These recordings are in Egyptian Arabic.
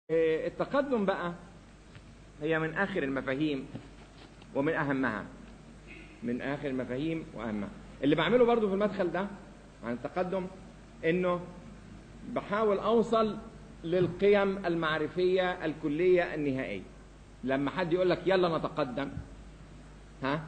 آه، التقدم بقى هي من آخر المفاهيم ومن أهمها من آخر المفاهيم وأهمها اللي بعمله برضو في المدخل ده عن التقدم إنه بحاول أوصل للقيم المعرفية الكلية النهائية لما حد يقول لك يلا نتقدم ها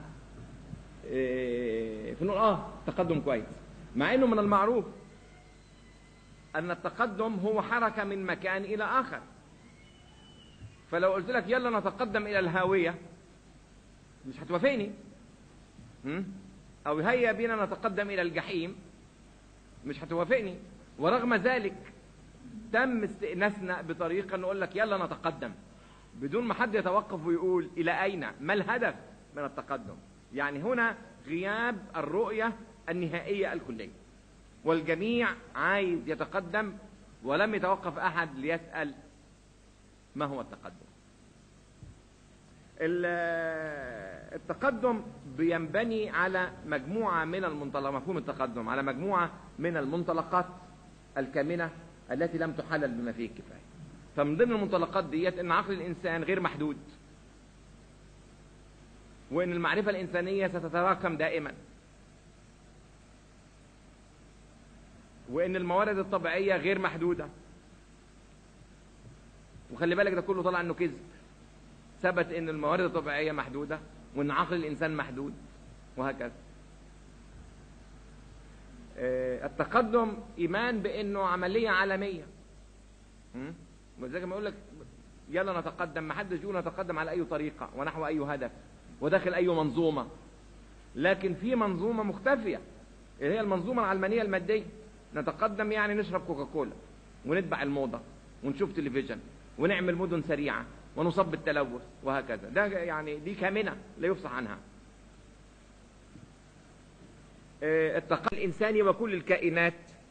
إيه فنقول اه تقدم كويس مع انه من المعروف ان التقدم هو حركة من مكان الى اخر فلو قلت لك يلا نتقدم الى الهاوية مش هتوافقني هم؟ او هيا بينا نتقدم الى الجحيم مش هتوافقني ورغم ذلك تم استئناسنا بطريقة نقول لك يلا نتقدم بدون ما حد يتوقف ويقول الى اين ما الهدف من التقدم يعني هنا غياب الرؤية النهائية الكلية والجميع عايز يتقدم ولم يتوقف احد ليسأل ما هو التقدم التقدم بينبني على مجموعة من المنطلقات مفهوم التقدم على مجموعة من المنطلقات الكامنة التي لم تحلل بما فيه الكفاية فمن ضمن المنطلقات ديت ان عقل الانسان غير محدود وان المعرفة الانسانية ستتراكم دائما وان الموارد الطبيعية غير محدودة وخلي بالك ده كله طلع انه كذب ثبت ان الموارد الطبيعية محدودة وان عقل الانسان محدود وهكذا التقدم ايمان بانه عملية عالمية ولذلك ما يقول لك يلا نتقدم ما حدش يقول نتقدم على اي طريقة ونحو اي هدف وداخل اي منظومة لكن في منظومة مختفية اللي هي المنظومة العلمانية المادية نتقدم يعني نشرب كوكاكولا ونتبع الموضة ونشوف تلفزيون ونعمل مدن سريعة ونصب بالتلوث وهكذا ده يعني دي كامنة لا يفصح عنها التقدم الإنساني وكل الكائنات